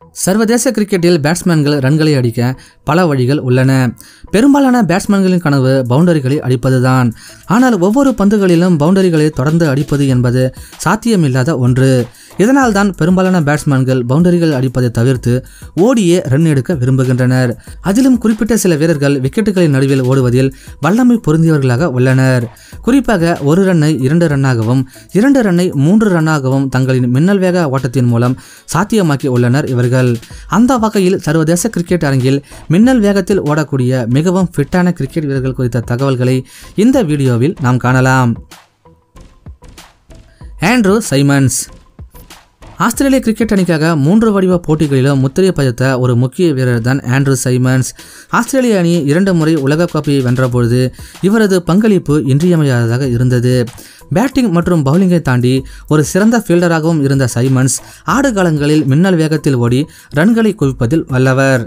சர்வதேச கிரிக்கெட்டில் பேட்ஸ்மேன்கள் ரன்களை அடிக்க பல வழிகள் உள்ளன பெரும்பாலான பேட்ஸ்மேன்களின் கனவு பவுண்டரிகளை அடிப்பதுதான் ஆனால் ஒவ்வொரு பந்துகளிலும் பவுண்டரிகளை தொடர்ந்து அடிப்பது என்பது சாத்தியமில்லாத ஒன்று இதனால் தான் பெரும்பாலான பேட்ஸ்மேன்கள் பவுண்டரிகள் அடிப்பதை தவிர்த்து ஓடியே ரன் எடுக்க விரும்புகின்றனர் அதிலும் குறிப்பிட்ட சில வீரர்கள் விக்கெட்டுகளின் நடுவில் ஓடுவதில் வல்லமை பொருந்தியவர்களாக உள்ளனர் குறிப்பாக ஒரு ரன்னை இரண்டு ரன்னாகவும் இரண்டு ரன்னை மூன்று ரன்னாகவும் தங்களின் மின்னல் வேக ஓட்டத்தின் மூலம் சாத்தியமாக்கி உள்ளனர் இவர்கள் அந்த வகையில் சர்வதேச கிரிக்கெட் அரங்கில் மின்னல் வேகத்தில் ஓடக்கூடிய மிகவும் ஃபிட்டான கிரிக்கெட் வீரர்கள் குறித்த தகவல்களை இந்த வீடியோவில் நாம் காணலாம் ஆண்ட்ரூ சைமன்ஸ் ஆஸ்திரேலிய கிரிக்கெட் அணிக்காக மூன்று வடிவ போட்டிகளிலும் முத்திரை பதித்த ஒரு முக்கிய வீரர் தான் ஆண்ட்ரூ சைமன்ஸ் ஆஸ்திரேலிய அணி இரண்டு முறை உலகக்கோப்பையை வென்றபொழுது இவரது பங்களிப்பு இன்றியமையாததாக இருந்தது பேட்டிங் மற்றும் பவுலிங்கை தாண்டி ஒரு சிறந்த ஃபீல்டராகவும் இருந்த சைமன்ஸ் ஆடுகளங்களில் மின்னல் வேகத்தில் ஓடி ரன்களை குவிப்பதில் வல்லவர்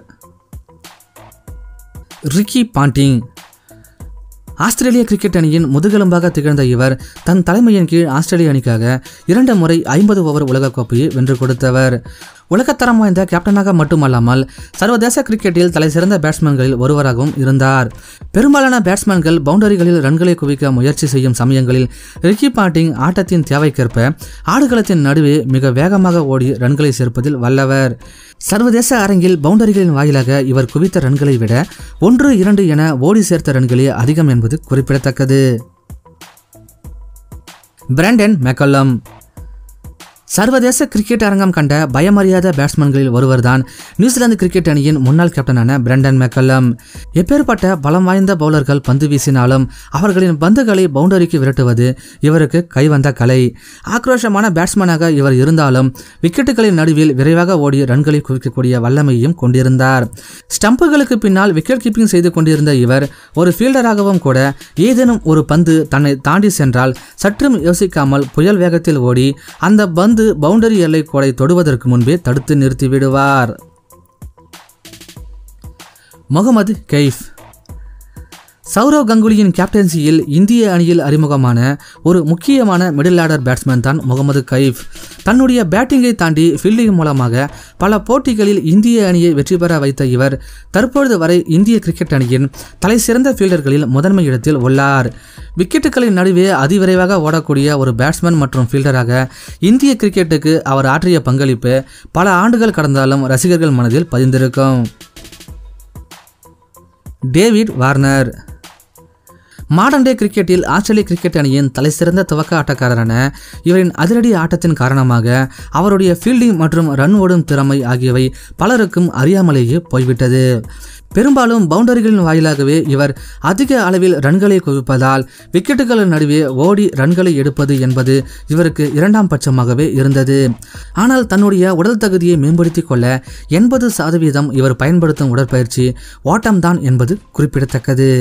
ரிக்கி பாண்டிங் ஆஸ்திரேலிய கிரிக்கெட் அணியின் முதுகெலும்பாக திகழ்ந்த இவர் தன் தலைமையின் கீழ் ஆஸ்திரேலிய அணிக்காக இரண்டு முறை ஐம்பது ஓவர் உலகக்கோப்பையை வென்று கொடுத்தவர் உலகத்தரம் வாய்ந்த கேப்டனாக மட்டுமல்லாமல் சர்வதேச கிரிக்கெட்டில் தலை சிறந்த பேட்ஸ்மேன்களில் ஒருவராகவும் இருந்தார் பெரும்பாலான பேட்ஸ்மேன்கள் பவுண்டரிகளில் ரன்களை குவிக்க முயற்சி செய்யும் சமயங்களில் ரிக்கி பாண்டிங் ஆட்டத்தின் தேவைக்கேற்ப ஆடுகளத்தின் நடுவே மிக வேகமாக ஓடி ரன்களை சேர்ப்பதில் வல்லவர் சர்வதேச அரங்கில் பவுண்டரிகளின் வாயிலாக இவர் குவித்த ரன்களை விட ஒன்று இரண்டு என ஓடி சேர்த்த ரன்களே அதிகம் என்பது குறிப்பிடத்தக்கது பிராண்டன் மெக்கல்லம் சர்வதேச கிரிக்கெட் அரங்கம் கண்ட பயமறியாத பேட்ஸ்மேன்களில் ஒருவர்தான் நியூசிலாந்து கிரிக்கெட் அணியின் முன்னாள் கேப்டனான பிரண்டன் மெக்கல்லம் எப்பேற்பட்ட பலம் வாய்ந்த பவுலர்கள் பந்து வீசினாலும் அவர்களின் பந்துகளை பவுண்டரிக்கு விரட்டுவது இவருக்கு கைவந்த கலை ஆக்ரோஷமான பேட்ஸ்மேனாக இவர் இருந்தாலும் விக்கெட்டுகளின் நடுவில் விரைவாக ஓடி ரன்களை குவிக்கக்கூடிய வல்லமையும் கொண்டிருந்தார் ஸ்டம்புகளுக்கு பின்னால் விக்கெட் கீப்பிங் செய்து கொண்டிருந்த இவர் ஒரு ஃபீல்டராகவும் கூட ஏதேனும் ஒரு பந்து தன்னை தாண்டி சென்றால் சற்றும் யோசிக்காமல் புயல் வேகத்தில் ஓடி அந்த பந்து பவுண்டரி எல்லை கோடை தொடுவதற்கு முன்பே தடுத்து நிறுத்தி விடுவார் முகமது கெய்ஃப் சௌரவ் கங்குலியின் கேப்டன்சியில் இந்திய அணியில் அறிமுகமான ஒரு முக்கியமான மிடில் ஆர்டர் பேட்ஸ்மேன் தான் முகமது கைஃப் தன்னுடைய பேட்டிங்கை தாண்டி ஃபீல்டிங் மூலமாக பல போட்டிகளில் இந்திய அணியை வெற்றி பெற வைத்த இவர் தற்பொழுது வரை இந்திய கிரிக்கெட் அணியின் தலை சிறந்த ஃபீல்டர்களில் முதன்மை இடத்தில் உள்ளார் விக்கெட்டுகளின் நடுவே அதிவிரைவாக ஓடக்கூடிய ஒரு பேட்ஸ்மேன் மற்றும் ஃபீல்டராக இந்திய கிரிக்கெட்டுக்கு அவர் ஆற்றிய பங்களிப்பு பல ஆண்டுகள் கடந்தாலும் ரசிகர்கள் மனதில் பதிந்திருக்கும் டேவிட் வார்னர் மாடர்ன் டே கிரிக்கெட்டில் ஆஸ்திரேலிய கிரிக்கெட் அணியின் தலைசிறந்த துவக்க ஆட்டக்காரரான இவரின் அதிரடி ஆட்டத்தின் காரணமாக அவருடைய ஃபீல்டிங் மற்றும் ரன் ஓடும் திறமை ஆகியவை பலருக்கும் அறியாமலேயே போய்விட்டது பெரும்பாலும் பவுண்டரிகளின் வாயிலாகவே இவர் அதிக அளவில் ரன்களை குவிப்பதால் விக்கெட்டுகளின் நடுவே ஓடி ரன்களை எடுப்பது என்பது இவருக்கு இரண்டாம் பட்சமாகவே இருந்தது ஆனால் தன்னுடைய உடல் தகுதியை மேம்படுத்திக் கொள்ள எண்பது சதவீதம் இவர் பயன்படுத்தும் உடற்பயிற்சி ஓட்டம்தான் என்பது குறிப்பிடத்தக்கது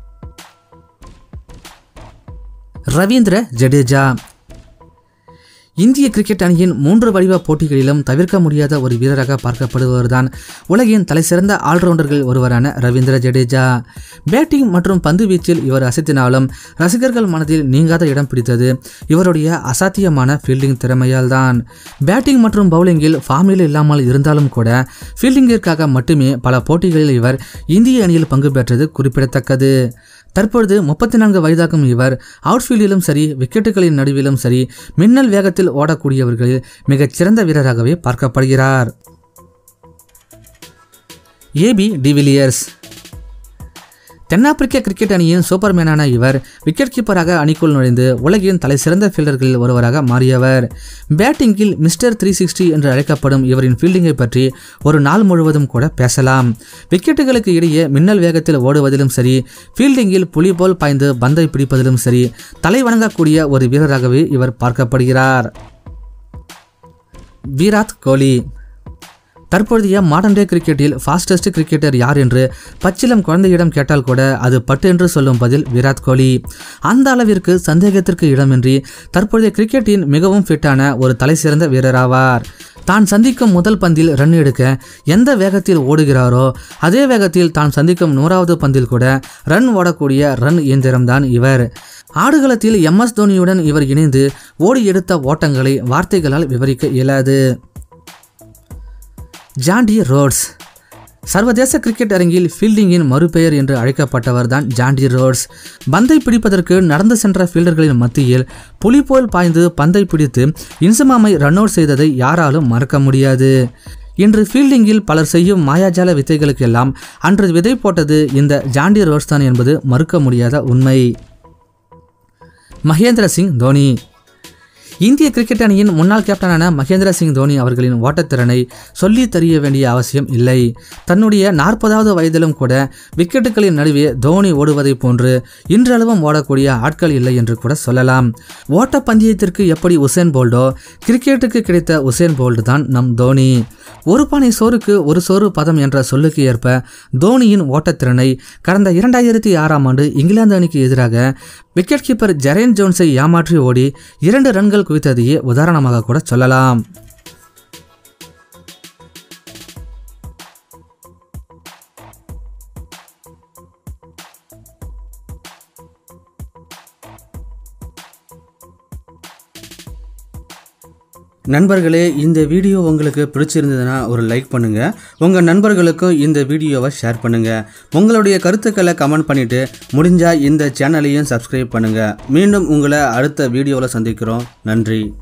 ரவீந்திர ஜடேஜா இந்திய கிரிக்கெட் அணியின் மூன்று வடிவ போட்டிகளிலும் தவிர்க்க முடியாத ஒரு வீரராக பார்க்கப்படுபவர்தான் உலகின் தலைசிறந்த ஆல்ரவுண்டர்கள் ஒருவரான ரவீந்திர ஜடேஜா பேட்டிங் மற்றும் பந்து வீச்சில் இவர் அசத்தினாலும் ரசிகர்கள் மனதில் நீங்காத இடம் பிடித்தது இவருடைய அசாத்தியமான ஃபீல்டிங் திறமையால் தான் பேட்டிங் மற்றும் பவுலிங்கில் ஃபார்மில் இல்லாமல் இருந்தாலும் கூட ஃபீல்டிங்கிற்காக மட்டுமே பல போட்டிகளில் இவர் இந்திய அணியில் பங்கு பெற்றது குறிப்பிடத்தக்கது தற்பொழுது முப்பத்தி நான்கு வயதாகும் இவர் அவுட்ஃபீல்டிலும் சரி விக்கெட்டுகளின் நடுவிலும் சரி மின்னல் வேகத்தில் ஓடக்கூடியவர்களில் மிகச் சிறந்த வீரராகவே பார்க்கப்படுகிறார் ஏபி டிவிலியர்ஸ் தென்னாப்பிரிக்க கிரிக்கெட் அணியின் சூப்பர்மேனான இவர் விக்கெட் கீப்பராக அணிக்குள் நுழைந்து உலகின் தலை சிறந்த ஃபீல்டர்களில் ஒருவராக மாறியவர் பேட்டிங்கில் மிஸ்டர் த்ரீ சிக்ஸ்டி என்று அழைக்கப்படும் இவரின் ஃபீல்டிங்கை பற்றி ஒரு நாள் முழுவதும் கூட பேசலாம் விக்கெட்டுகளுக்கு இடையே மின்னல் வேகத்தில் ஓடுவதிலும் சரி ஃபீல்டிங்கில் புலி போல் பாய்ந்து பந்தை பிடிப்பதிலும் சரி தலை வணங்கக்கூடிய ஒரு வீரராகவே இவர் பார்க்கப்படுகிறார் விராட் கோலி தற்பொழுதைய மாடர்ன் டே கிரிக்கெட்டில் ஃபாஸ்டஸ்ட் கிரிக்கெட்டர் யார் என்று பச்சிலம் குழந்தையிடம் கேட்டால் கூட அது பட்டு என்று சொல்லும் பதில் விராட் கோலி அந்த அளவிற்கு சந்தேகத்திற்கு இடமின்றி தற்பொழுதைய கிரிக்கெட்டின் மிகவும் ஃபிட்டான ஒரு தலை சிறந்த வீரராவார் தான் சந்திக்கும் முதல் பந்தில் ரன் எடுக்க எந்த வேகத்தில் ஓடுகிறாரோ அதே வேகத்தில் தான் சந்திக்கும் நூறாவது பந்தில் கூட ரன் ஓடக்கூடிய ரன் இயந்திரம்தான் இவர் ஆடுகளத்தில் எம் எஸ் தோனியுடன் இவர் இணைந்து ஓடி எடுத்த ஓட்டங்களை வார்த்தைகளால் விவரிக்க இயலாது ஜாண்டி ரோட்ஸ் சர்வதேச கிரிக்கெட் அரங்கில் ஃபீல்டிங்கின் மறுபெயர் என்று அழைக்கப்பட்டவர் தான் ஜாண்டி ரோட்ஸ் பந்தை பிடிப்பதற்கு நடந்து சென்ற ஃபீல்டர்களின் மத்தியில் புலி போல் பாய்ந்து பந்தை பிடித்து இன்சமாமை ரன் அவுட் செய்ததை யாராலும் மறக்க முடியாது இன்று ஃபீல்டிங்கில் பலர் செய்யும் மாயாஜால வித்தைகளுக்கெல்லாம் அன்று விதை போட்டது இந்த ஜாண்டி ரோட்ஸ் தான் என்பது மறுக்க முடியாத உண்மை மகேந்திர சிங் தோனி இந்திய கிரிக்கெட் அணியின் முன்னாள் கேப்டனான மகேந்திர சிங் தோனி அவர்களின் ஓட்டத்திறனை சொல்லி தெரிய வேண்டிய அவசியம் இல்லை தன்னுடைய நாற்பதாவது வயதிலும் கூட விக்கெட்டுகளின் நடுவே தோனி ஓடுவதைப் போன்று இன்றளவும் ஓடக்கூடிய ஆட்கள் இல்லை என்று கூட சொல்லலாம் ஓட்டப்பந்தயத்திற்கு எப்படி உசேன் போல்டோ கிரிக்கெட்டுக்கு கிடைத்த உசேன் போல்ட் தான் நம் தோனி ஒரு பானை சோறுக்கு ஒரு சோறு பதம் என்ற சொல்லுக்கு ஏற்ப தோனியின் ஓட்டத்திறனை கடந்த இரண்டாயிரத்தி ஆறாம் ஆண்டு இங்கிலாந்து அணிக்கு எதிராக விக்கெட் கீப்பர் ஜெரேன் ஜோன்ஸை ஏமாற்றி ஓடி இரண்டு ரன்கள் குவித்ததையே உதாரணமாக கூட சொல்லலாம் நண்பர்களே இந்த வீடியோ உங்களுக்கு பிடிச்சிருந்ததுன்னா ஒரு லைக் பண்ணுங்கள் உங்கள் நண்பர்களுக்கும் இந்த வீடியோவை ஷேர் பண்ணுங்கள் உங்களுடைய கருத்துக்களை கமெண்ட் பண்ணிவிட்டு முடிஞ்சால் இந்த சேனலையும் சப்ஸ்கிரைப் பண்ணுங்கள் மீண்டும் உங்களை அடுத்த வீடியோவில் சந்திக்கிறோம் நன்றி